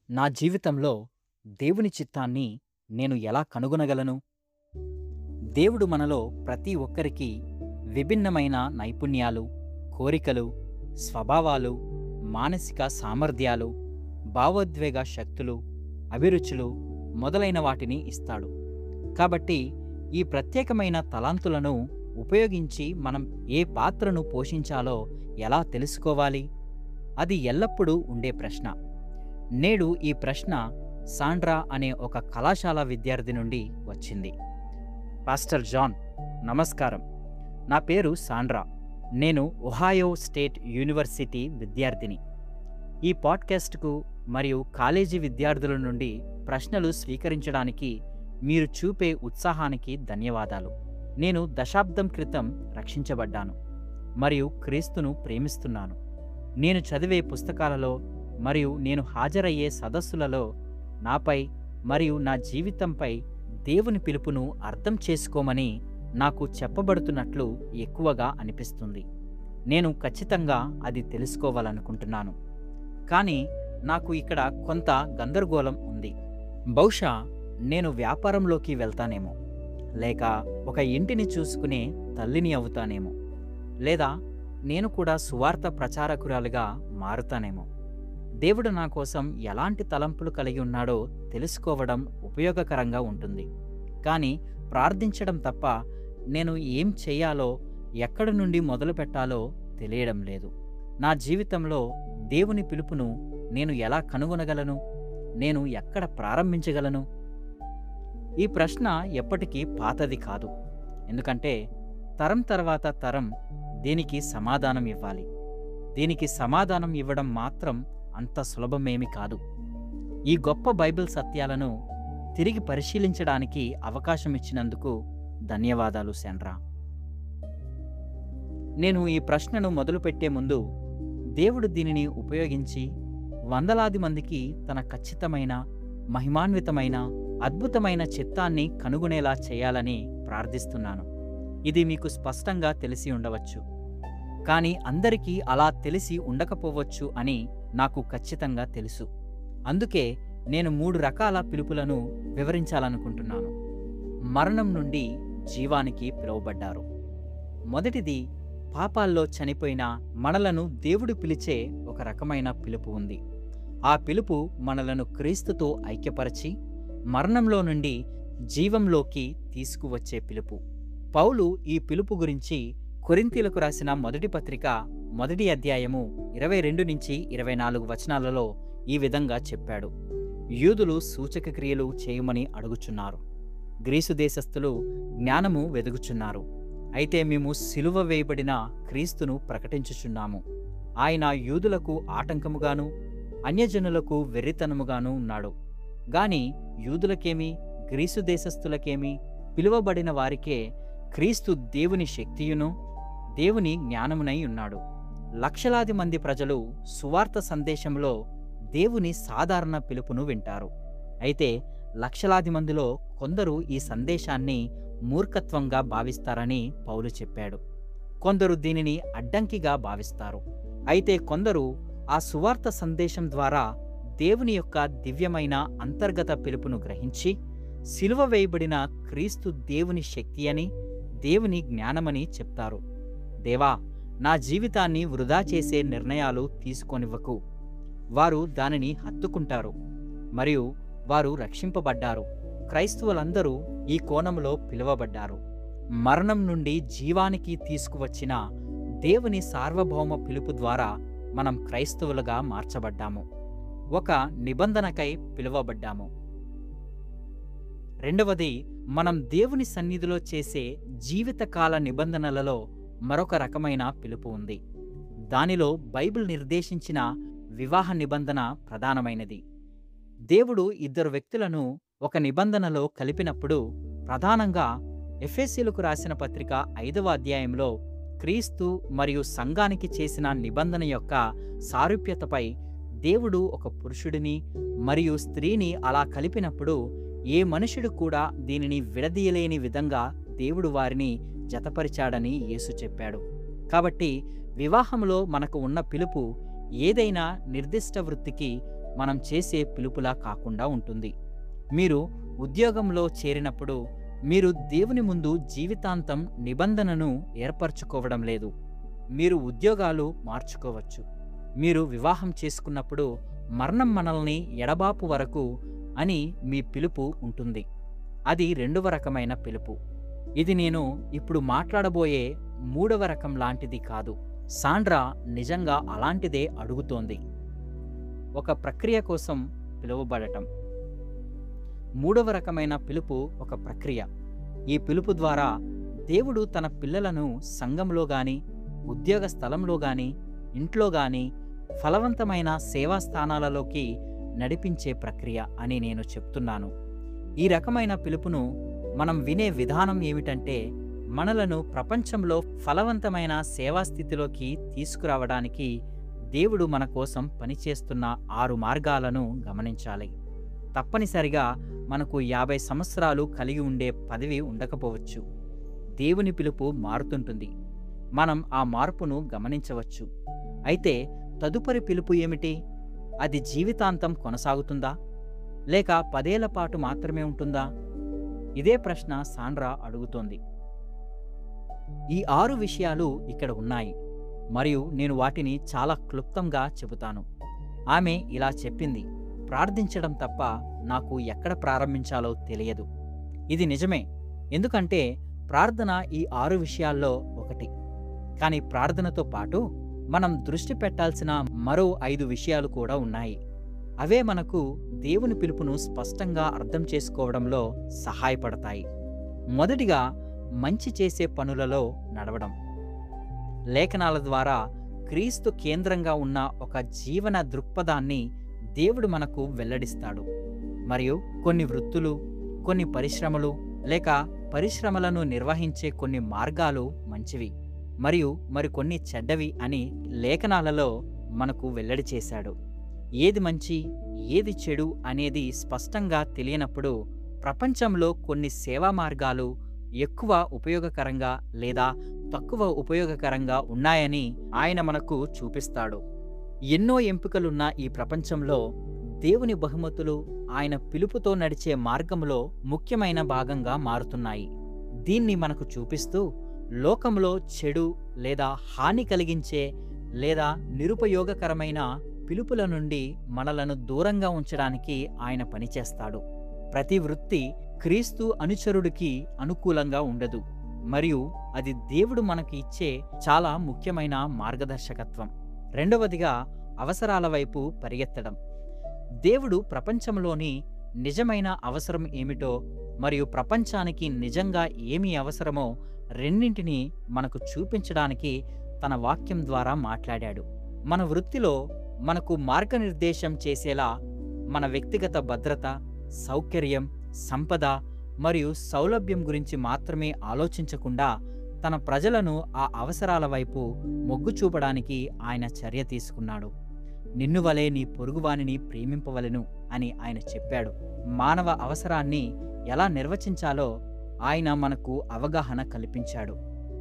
నా జీవితంలో దేవుని చిత్తాన్ని నేను ఎలా కనుగొనగలను దేవుడు మనలో ప్రతి ఒక్కరికి విభిన్నమైన నైపుణ్యాలు కోరికలు స్వభావాలు మానసిక సామర్థ్యాలు భావోద్వేగ శక్తులు అభిరుచులు మొదలైన వాటిని ఇస్తాడు కాబట్టి ఈ ప్రత్యేకమైన తలాంతులను ఉపయోగించి మనం ఏ పాత్రను పోషించాలో ఎలా తెలుసుకోవాలి అది ఎల్లప్పుడూ ఉండే ప్రశ్న నేడు ఈ ప్రశ్న సాండ్రా అనే ఒక కళాశాల విద్యార్థి నుండి వచ్చింది పాస్టర్ జాన్ నమస్కారం నా పేరు సాండ్రా నేను ఒహాయో స్టేట్ యూనివర్సిటీ విద్యార్థిని ఈ పాడ్కాస్ట్కు మరియు కాలేజీ విద్యార్థుల నుండి ప్రశ్నలు స్వీకరించడానికి మీరు చూపే ఉత్సాహానికి ధన్యవాదాలు నేను దశాబ్దం క్రితం రక్షించబడ్డాను మరియు క్రీస్తును ప్రేమిస్తున్నాను నేను చదివే పుస్తకాలలో మరియు నేను హాజరయ్యే సదస్సులలో నాపై మరియు నా జీవితంపై దేవుని పిలుపును అర్థం చేసుకోమని నాకు చెప్పబడుతున్నట్లు ఎక్కువగా అనిపిస్తుంది నేను ఖచ్చితంగా అది తెలుసుకోవాలనుకుంటున్నాను కానీ నాకు ఇక్కడ కొంత గందరగోళం ఉంది బహుశా నేను వ్యాపారంలోకి వెళ్తానేమో లేక ఒక ఇంటిని చూసుకునే తల్లిని అవుతానేమో లేదా నేను కూడా సువార్త ప్రచారకురాలుగా మారుతానేమో దేవుడు నా కోసం ఎలాంటి తలంపులు కలిగి ఉన్నాడో తెలుసుకోవడం ఉపయోగకరంగా ఉంటుంది కానీ ప్రార్థించడం తప్ప నేను ఏం చేయాలో ఎక్కడి నుండి మొదలు పెట్టాలో తెలియడం లేదు నా జీవితంలో దేవుని పిలుపును నేను ఎలా కనుగొనగలను నేను ఎక్కడ ప్రారంభించగలను ఈ ప్రశ్న ఎప్పటికీ పాతది కాదు ఎందుకంటే తరం తర్వాత తరం దీనికి సమాధానం ఇవ్వాలి దీనికి సమాధానం ఇవ్వడం మాత్రం అంత సులభమేమి కాదు ఈ గొప్ప బైబిల్ సత్యాలను తిరిగి పరిశీలించడానికి అవకాశం ఇచ్చినందుకు ధన్యవాదాలు సెండ్రా నేను ఈ ప్రశ్నను మొదలుపెట్టే ముందు దేవుడు దీనిని ఉపయోగించి వందలాది మందికి తన ఖచ్చితమైన మహిమాన్వితమైన అద్భుతమైన చిత్తాన్ని కనుగొనేలా చేయాలని ప్రార్థిస్తున్నాను ఇది మీకు స్పష్టంగా తెలిసి ఉండవచ్చు కానీ అందరికీ అలా తెలిసి ఉండకపోవచ్చు అని నాకు ఖచ్చితంగా తెలుసు అందుకే నేను మూడు రకాల పిలుపులను వివరించాలనుకుంటున్నాను మరణం నుండి జీవానికి పిలువబడ్డారు మొదటిది పాపాల్లో చనిపోయిన మనలను దేవుడు పిలిచే ఒక రకమైన పిలుపు ఉంది ఆ పిలుపు మనలను క్రీస్తుతో ఐక్యపరచి మరణంలో నుండి జీవంలోకి తీసుకువచ్చే పిలుపు పౌలు ఈ పిలుపు గురించి కొరింతీలకు రాసిన మొదటి పత్రిక మొదటి అధ్యాయము ఇరవై రెండు నుంచి ఇరవై నాలుగు వచనాలలో ఈ విధంగా చెప్పాడు యూదులు సూచక క్రియలు చేయమని అడుగుచున్నారు గ్రీసు దేశస్థులు జ్ఞానము వెదుగుచున్నారు అయితే మేము సిలువ వేయబడిన క్రీస్తును ప్రకటించుచున్నాము ఆయన యూదులకు ఆటంకముగాను అన్యజనులకు వెర్రితనముగాను ఉన్నాడు గాని యూదులకేమి గ్రీసు దేశస్థులకేమి పిలువబడిన వారికే క్రీస్తు దేవుని శక్తియును దేవుని జ్ఞానమునై ఉన్నాడు లక్షలాది మంది ప్రజలు సువార్త సందేశంలో దేవుని సాధారణ పిలుపును వింటారు అయితే లక్షలాది మందిలో కొందరు ఈ సందేశాన్ని మూర్ఖత్వంగా భావిస్తారని పౌలు చెప్పాడు కొందరు దీనిని అడ్డంకిగా భావిస్తారు అయితే కొందరు ఆ సువార్త సందేశం ద్వారా దేవుని యొక్క దివ్యమైన అంతర్గత పిలుపును గ్రహించి సిలువ వేయబడిన క్రీస్తు దేవుని శక్తి అని దేవుని జ్ఞానమని చెప్తారు దేవా నా జీవితాన్ని వృధా చేసే నిర్ణయాలు తీసుకొనివ్వకు వారు దానిని హత్తుకుంటారు మరియు వారు రక్షింపబడ్డారు క్రైస్తవులందరూ ఈ కోణంలో పిలువబడ్డారు మరణం నుండి జీవానికి తీసుకువచ్చిన దేవుని సార్వభౌమ పిలుపు ద్వారా మనం క్రైస్తవులుగా మార్చబడ్డాము ఒక నిబంధనకై పిలువబడ్డాము రెండవది మనం దేవుని సన్నిధిలో చేసే జీవితకాల నిబంధనలలో మరొక రకమైన పిలుపు ఉంది దానిలో బైబిల్ నిర్దేశించిన వివాహ నిబంధన ప్రధానమైనది దేవుడు ఇద్దరు వ్యక్తులను ఒక నిబంధనలో కలిపినప్పుడు ప్రధానంగా ఎఫ్ఎస్సీలకు రాసిన పత్రిక ఐదవ అధ్యాయంలో క్రీస్తు మరియు సంఘానికి చేసిన నిబంధన యొక్క సారూప్యతపై దేవుడు ఒక పురుషుడిని మరియు స్త్రీని అలా కలిపినప్పుడు ఏ మనుషుడు కూడా దీనిని విడదీయలేని విధంగా దేవుడు వారిని జతపరిచాడని యేసు చెప్పాడు కాబట్టి వివాహంలో మనకు ఉన్న పిలుపు ఏదైనా నిర్దిష్ట వృత్తికి మనం చేసే పిలుపులా కాకుండా ఉంటుంది మీరు ఉద్యోగంలో చేరినప్పుడు మీరు దేవుని ముందు జీవితాంతం నిబంధనను ఏర్పరచుకోవడం లేదు మీరు ఉద్యోగాలు మార్చుకోవచ్చు మీరు వివాహం చేసుకున్నప్పుడు మరణం మనల్ని ఎడబాపు వరకు అని మీ పిలుపు ఉంటుంది అది రెండవ రకమైన పిలుపు ఇది నేను ఇప్పుడు మాట్లాడబోయే మూడవ రకం లాంటిది కాదు సాండ్రా నిజంగా అలాంటిదే అడుగుతోంది ఒక ప్రక్రియ కోసం పిలువబడటం మూడవ రకమైన పిలుపు ఒక ప్రక్రియ ఈ పిలుపు ద్వారా దేవుడు తన పిల్లలను సంఘంలో గాని ఉద్యోగ స్థలంలో గాని ఇంట్లో గాని ఫలవంతమైన సేవా స్థానాలలోకి నడిపించే ప్రక్రియ అని నేను చెప్తున్నాను ఈ రకమైన పిలుపును మనం వినే విధానం ఏమిటంటే మనలను ప్రపంచంలో ఫలవంతమైన సేవా స్థితిలోకి తీసుకురావడానికి దేవుడు మన కోసం పనిచేస్తున్న ఆరు మార్గాలను గమనించాలి తప్పనిసరిగా మనకు యాభై సంవత్సరాలు కలిగి ఉండే పదవి ఉండకపోవచ్చు దేవుని పిలుపు మారుతుంటుంది మనం ఆ మార్పును గమనించవచ్చు అయితే తదుపరి పిలుపు ఏమిటి అది జీవితాంతం కొనసాగుతుందా లేక పదేళ్ల పాటు మాత్రమే ఉంటుందా ఇదే ప్రశ్న సాండ్రా అడుగుతోంది ఈ ఆరు విషయాలు ఇక్కడ ఉన్నాయి మరియు నేను వాటిని చాలా క్లుప్తంగా చెబుతాను ఆమె ఇలా చెప్పింది ప్రార్థించడం తప్ప నాకు ఎక్కడ ప్రారంభించాలో తెలియదు ఇది నిజమే ఎందుకంటే ప్రార్థన ఈ ఆరు విషయాల్లో ఒకటి కానీ ప్రార్థనతో పాటు మనం దృష్టి పెట్టాల్సిన మరో ఐదు విషయాలు కూడా ఉన్నాయి అవే మనకు దేవుని పిలుపును స్పష్టంగా అర్థం చేసుకోవడంలో సహాయపడతాయి మొదటిగా మంచి చేసే పనులలో నడవడం లేఖనాల ద్వారా క్రీస్తు కేంద్రంగా ఉన్న ఒక జీవన దృక్పథాన్ని దేవుడు మనకు వెల్లడిస్తాడు మరియు కొన్ని వృత్తులు కొన్ని పరిశ్రమలు లేక పరిశ్రమలను నిర్వహించే కొన్ని మార్గాలు మంచివి మరియు మరికొన్ని చెడ్డవి అని లేఖనాలలో మనకు వెల్లడి చేశాడు ఏది మంచి ఏది చెడు అనేది స్పష్టంగా తెలియనప్పుడు ప్రపంచంలో కొన్ని సేవా మార్గాలు ఎక్కువ ఉపయోగకరంగా లేదా తక్కువ ఉపయోగకరంగా ఉన్నాయని ఆయన మనకు చూపిస్తాడు ఎన్నో ఎంపికలున్న ఈ ప్రపంచంలో దేవుని బహుమతులు ఆయన పిలుపుతో నడిచే మార్గంలో ముఖ్యమైన భాగంగా మారుతున్నాయి దీన్ని మనకు చూపిస్తూ లోకంలో చెడు లేదా హాని కలిగించే లేదా నిరుపయోగకరమైన పిలుపుల నుండి మనలను దూరంగా ఉంచడానికి ఆయన పనిచేస్తాడు ప్రతి వృత్తి క్రీస్తు అనుచరుడికి అనుకూలంగా ఉండదు మరియు అది దేవుడు మనకి ఇచ్చే చాలా ముఖ్యమైన మార్గదర్శకత్వం రెండవదిగా అవసరాల వైపు పరిగెత్తడం దేవుడు ప్రపంచంలోని నిజమైన అవసరం ఏమిటో మరియు ప్రపంచానికి నిజంగా ఏమి అవసరమో రెండింటినీ మనకు చూపించడానికి తన వాక్యం ద్వారా మాట్లాడాడు మన వృత్తిలో మనకు మార్గనిర్దేశం చేసేలా మన వ్యక్తిగత భద్రత సౌకర్యం సంపద మరియు సౌలభ్యం గురించి మాత్రమే ఆలోచించకుండా తన ప్రజలను ఆ అవసరాల వైపు మొగ్గు చూపడానికి ఆయన చర్య తీసుకున్నాడు నిన్ను వలె నీ పొరుగువానిని ప్రేమింపవలెను అని ఆయన చెప్పాడు మానవ అవసరాన్ని ఎలా నిర్వచించాలో ఆయన మనకు అవగాహన కల్పించాడు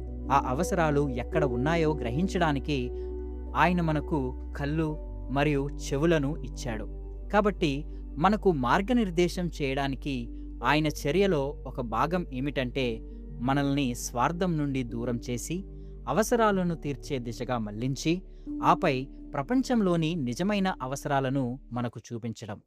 ఆ అవసరాలు ఎక్కడ ఉన్నాయో గ్రహించడానికి ఆయన మనకు కళ్ళు మరియు చెవులను ఇచ్చాడు కాబట్టి మనకు మార్గనిర్దేశం చేయడానికి ఆయన చర్యలో ఒక భాగం ఏమిటంటే మనల్ని స్వార్థం నుండి దూరం చేసి అవసరాలను తీర్చే దిశగా మళ్లించి ఆపై ప్రపంచంలోని నిజమైన అవసరాలను మనకు చూపించడం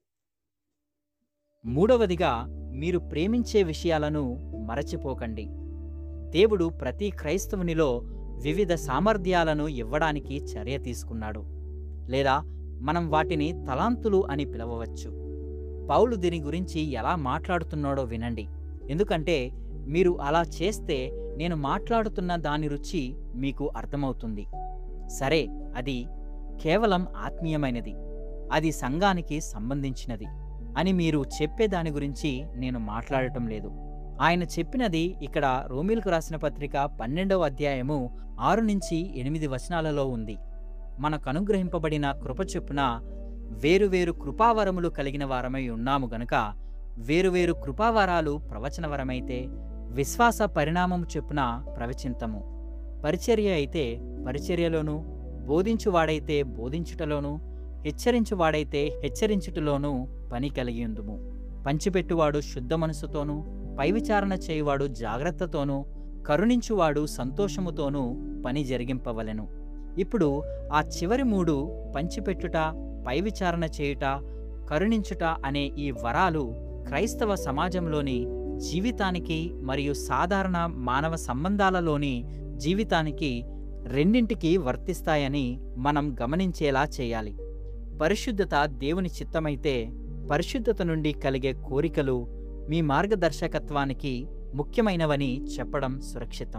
మూడవదిగా మీరు ప్రేమించే విషయాలను మరచిపోకండి దేవుడు ప్రతి క్రైస్తవునిలో వివిధ సామర్థ్యాలను ఇవ్వడానికి చర్య తీసుకున్నాడు లేదా మనం వాటిని తలాంతులు అని పిలవవచ్చు పౌలు దీని గురించి ఎలా మాట్లాడుతున్నాడో వినండి ఎందుకంటే మీరు అలా చేస్తే నేను మాట్లాడుతున్న దాని రుచి మీకు అర్థమవుతుంది సరే అది కేవలం ఆత్మీయమైనది అది సంఘానికి సంబంధించినది అని మీరు చెప్పే దాని గురించి నేను మాట్లాడటం లేదు ఆయన చెప్పినది ఇక్కడ రోమిల్కు రాసిన పత్రిక పన్నెండవ అధ్యాయము ఆరు నుంచి ఎనిమిది వచనాలలో ఉంది మనకు అనుగ్రహింపబడిన కృప చొప్పున వేరువేరు కృపావరములు కలిగిన వారమై ఉన్నాము గనుక వేరువేరు కృపావరాలు ప్రవచనవరమైతే విశ్వాస పరిణామము చొప్పున ప్రవచింతము పరిచర్య అయితే పరిచర్యలోను బోధించువాడైతే బోధించుటలోను హెచ్చరించువాడైతే హెచ్చరించుటలోనూ పని కలిగి ఉందుము పంచిపెట్టువాడు శుద్ధ మనసుతోనూ పై విచారణ చేయువాడు జాగ్రత్తతోనూ కరుణించువాడు సంతోషముతోనూ పని జరిగింపవలెను ఇప్పుడు ఆ చివరి మూడు పంచిపెట్టుట పై విచారణ చేయుట కరుణించుట అనే ఈ వరాలు క్రైస్తవ సమాజంలోని జీవితానికి మరియు సాధారణ మానవ సంబంధాలలోని జీవితానికి రెండింటికి వర్తిస్తాయని మనం గమనించేలా చేయాలి పరిశుద్ధత దేవుని చిత్తమైతే పరిశుద్ధత నుండి కలిగే కోరికలు మీ మార్గదర్శకత్వానికి ముఖ్యమైనవని చెప్పడం సురక్షితం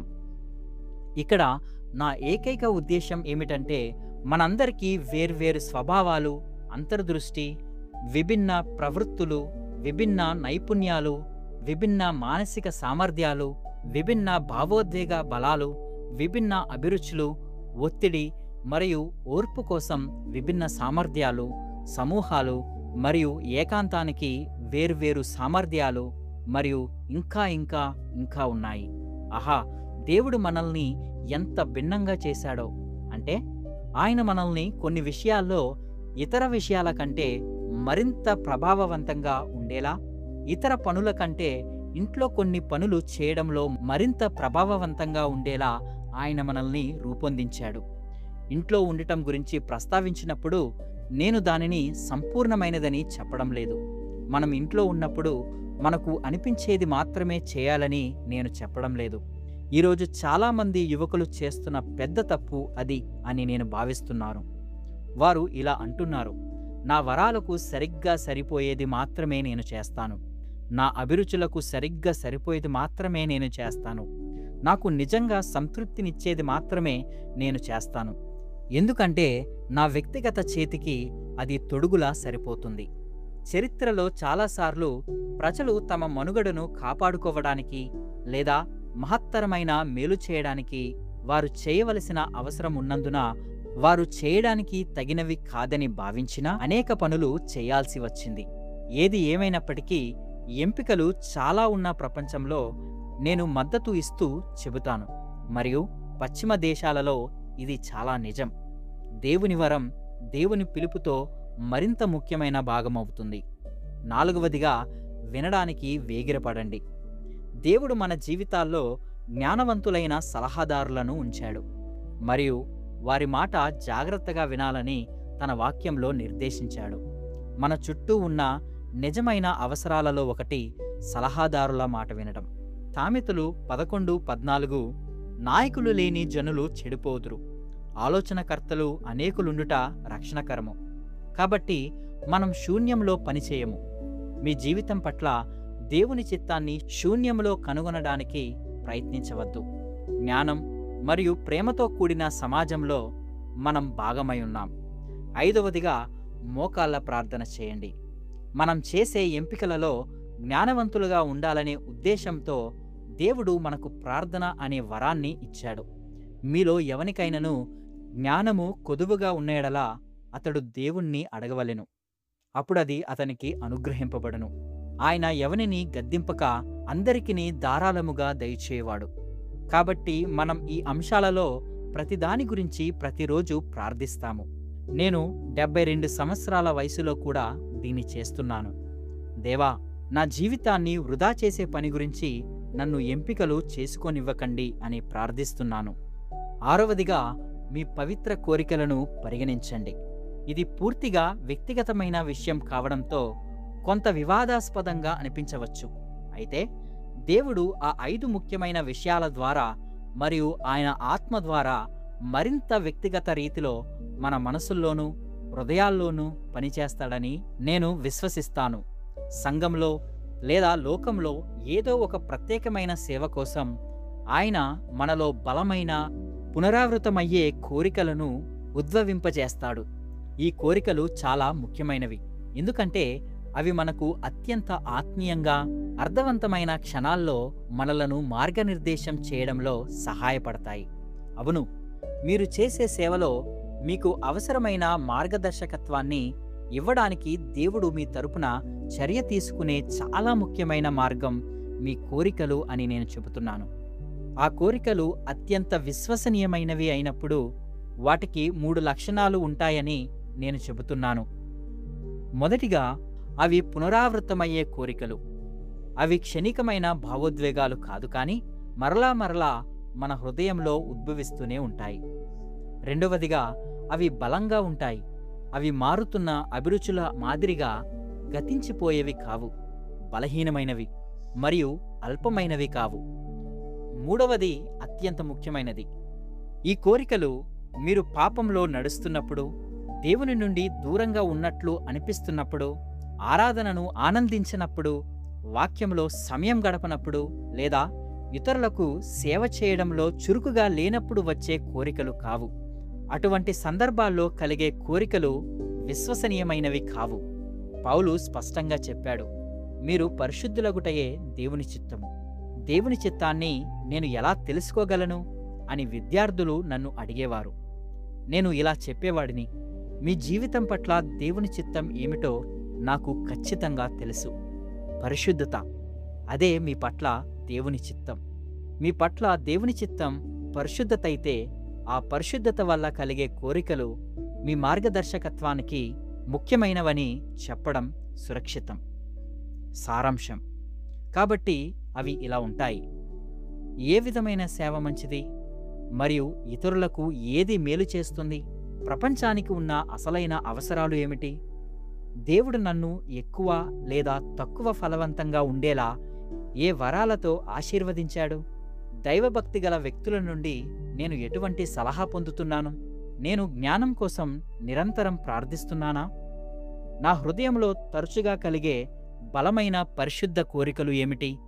ఇక్కడ నా ఏకైక ఉద్దేశం ఏమిటంటే మనందరికీ వేర్వేరు స్వభావాలు అంతర్దృష్టి విభిన్న ప్రవృత్తులు విభిన్న నైపుణ్యాలు విభిన్న మానసిక సామర్థ్యాలు విభిన్న భావోద్వేగ బలాలు విభిన్న అభిరుచులు ఒత్తిడి మరియు ఓర్పు కోసం విభిన్న సామర్థ్యాలు సమూహాలు మరియు ఏకాంతానికి వేర్వేరు సామర్థ్యాలు మరియు ఇంకా ఇంకా ఇంకా ఉన్నాయి ఆహా దేవుడు మనల్ని ఎంత భిన్నంగా చేశాడో అంటే ఆయన మనల్ని కొన్ని విషయాల్లో ఇతర విషయాల కంటే మరింత ప్రభావవంతంగా ఉండేలా ఇతర పనుల కంటే ఇంట్లో కొన్ని పనులు చేయడంలో మరింత ప్రభావవంతంగా ఉండేలా ఆయన మనల్ని రూపొందించాడు ఇంట్లో ఉండటం గురించి ప్రస్తావించినప్పుడు నేను దానిని సంపూర్ణమైనదని చెప్పడం లేదు మనం ఇంట్లో ఉన్నప్పుడు మనకు అనిపించేది మాత్రమే చేయాలని నేను చెప్పడం లేదు ఈరోజు చాలామంది యువకులు చేస్తున్న పెద్ద తప్పు అది అని నేను భావిస్తున్నాను వారు ఇలా అంటున్నారు నా వరాలకు సరిగ్గా సరిపోయేది మాత్రమే నేను చేస్తాను నా అభిరుచులకు సరిగ్గా సరిపోయేది మాత్రమే నేను చేస్తాను నాకు నిజంగా సంతృప్తినిచ్చేది మాత్రమే నేను చేస్తాను ఎందుకంటే నా వ్యక్తిగత చేతికి అది తొడుగులా సరిపోతుంది చరిత్రలో చాలాసార్లు ప్రజలు తమ మనుగడను కాపాడుకోవడానికి లేదా మహత్తరమైన మేలు చేయడానికి వారు చేయవలసిన అవసరం ఉన్నందున వారు చేయడానికి తగినవి కాదని భావించినా అనేక పనులు చేయాల్సి వచ్చింది ఏది ఏమైనప్పటికీ ఎంపికలు చాలా ఉన్న ప్రపంచంలో నేను మద్దతు ఇస్తూ చెబుతాను మరియు పశ్చిమ దేశాలలో ఇది చాలా నిజం దేవుని వరం దేవుని పిలుపుతో మరింత ముఖ్యమైన భాగమవుతుంది నాలుగవదిగా వినడానికి వేగిరపడండి దేవుడు మన జీవితాల్లో జ్ఞానవంతులైన సలహాదారులను ఉంచాడు మరియు వారి మాట జాగ్రత్తగా వినాలని తన వాక్యంలో నిర్దేశించాడు మన చుట్టూ ఉన్న నిజమైన అవసరాలలో ఒకటి సలహాదారుల మాట వినడం సామెతలు పదకొండు పద్నాలుగు నాయకులు లేని జనులు చెడిపోదురు ఆలోచనకర్తలు అనేకులుండుట రక్షణకరము కాబట్టి మనం శూన్యంలో పనిచేయము మీ జీవితం పట్ల దేవుని చిత్తాన్ని శూన్యంలో కనుగొనడానికి ప్రయత్నించవద్దు జ్ఞానం మరియు ప్రేమతో కూడిన సమాజంలో మనం భాగమై ఉన్నాం ఐదవదిగా మోకాళ్ళ ప్రార్థన చేయండి మనం చేసే ఎంపికలలో జ్ఞానవంతులుగా ఉండాలనే ఉద్దేశంతో దేవుడు మనకు ప్రార్థన అనే వరాన్ని ఇచ్చాడు మీలో ఎవనికైనను జ్ఞానము కొదువుగా ఉన్నయడలా అతడు దేవుణ్ణి అడగవలెను అప్పుడది అతనికి అనుగ్రహింపబడను ఆయన ఎవనిని గద్దింపక అందరికిని ధారాళముగా దయచేవాడు కాబట్టి మనం ఈ అంశాలలో ప్రతిదాని గురించి ప్రతిరోజు ప్రార్థిస్తాము నేను డెబ్బై రెండు సంవత్సరాల వయసులో కూడా దీన్ని చేస్తున్నాను దేవా నా జీవితాన్ని వృధా చేసే పని గురించి నన్ను ఎంపికలు చేసుకోనివ్వకండి అని ప్రార్థిస్తున్నాను ఆరవదిగా మీ పవిత్ర కోరికలను పరిగణించండి ఇది పూర్తిగా వ్యక్తిగతమైన విషయం కావడంతో కొంత వివాదాస్పదంగా అనిపించవచ్చు అయితే దేవుడు ఆ ఐదు ముఖ్యమైన విషయాల ద్వారా మరియు ఆయన ఆత్మ ద్వారా మరింత వ్యక్తిగత రీతిలో మన మనసుల్లోనూ హృదయాల్లోనూ పనిచేస్తాడని నేను విశ్వసిస్తాను సంఘంలో లేదా లోకంలో ఏదో ఒక ప్రత్యేకమైన సేవ కోసం ఆయన మనలో బలమైన పునరావృతమయ్యే కోరికలను ఉద్భవింపజేస్తాడు ఈ కోరికలు చాలా ముఖ్యమైనవి ఎందుకంటే అవి మనకు అత్యంత ఆత్మీయంగా అర్థవంతమైన క్షణాల్లో మనలను మార్గనిర్దేశం చేయడంలో సహాయపడతాయి అవును మీరు చేసే సేవలో మీకు అవసరమైన మార్గదర్శకత్వాన్ని ఇవ్వడానికి దేవుడు మీ తరపున చర్య తీసుకునే చాలా ముఖ్యమైన మార్గం మీ కోరికలు అని నేను చెబుతున్నాను ఆ కోరికలు అత్యంత విశ్వసనీయమైనవి అయినప్పుడు వాటికి మూడు లక్షణాలు ఉంటాయని నేను చెబుతున్నాను మొదటిగా అవి పునరావృతమయ్యే కోరికలు అవి క్షణికమైన భావోద్వేగాలు కాదు కానీ మరలా మరలా మన హృదయంలో ఉద్భవిస్తూనే ఉంటాయి రెండవదిగా అవి బలంగా ఉంటాయి అవి మారుతున్న అభిరుచుల మాదిరిగా గతించిపోయేవి కావు బలహీనమైనవి మరియు అల్పమైనవి కావు మూడవది అత్యంత ముఖ్యమైనది ఈ కోరికలు మీరు పాపంలో నడుస్తున్నప్పుడు దేవుని నుండి దూరంగా ఉన్నట్లు అనిపిస్తున్నప్పుడు ఆరాధనను ఆనందించినప్పుడు వాక్యంలో సమయం గడపనప్పుడు లేదా ఇతరులకు సేవ చేయడంలో చురుకుగా లేనప్పుడు వచ్చే కోరికలు కావు అటువంటి సందర్భాల్లో కలిగే కోరికలు విశ్వసనీయమైనవి కావు పౌలు స్పష్టంగా చెప్పాడు మీరు పరిశుద్ధులగుటయే దేవుని చిత్తము దేవుని చిత్తాన్ని నేను ఎలా తెలుసుకోగలను అని విద్యార్థులు నన్ను అడిగేవారు నేను ఇలా చెప్పేవాడిని మీ జీవితం పట్ల దేవుని చిత్తం ఏమిటో నాకు ఖచ్చితంగా తెలుసు పరిశుద్ధత అదే మీ పట్ల దేవుని చిత్తం మీ పట్ల దేవుని చిత్తం పరిశుద్ధత అయితే ఆ పరిశుద్ధత వల్ల కలిగే కోరికలు మీ మార్గదర్శకత్వానికి ముఖ్యమైనవని చెప్పడం సురక్షితం సారాంశం కాబట్టి అవి ఇలా ఉంటాయి ఏ విధమైన సేవ మంచిది మరియు ఇతరులకు ఏది మేలు చేస్తుంది ప్రపంచానికి ఉన్న అసలైన అవసరాలు ఏమిటి దేవుడు నన్ను ఎక్కువ లేదా తక్కువ ఫలవంతంగా ఉండేలా ఏ వరాలతో ఆశీర్వదించాడు దైవభక్తి గల వ్యక్తుల నుండి నేను ఎటువంటి సలహా పొందుతున్నాను నేను జ్ఞానం కోసం నిరంతరం ప్రార్థిస్తున్నానా నా హృదయంలో తరచుగా కలిగే బలమైన పరిశుద్ధ కోరికలు ఏమిటి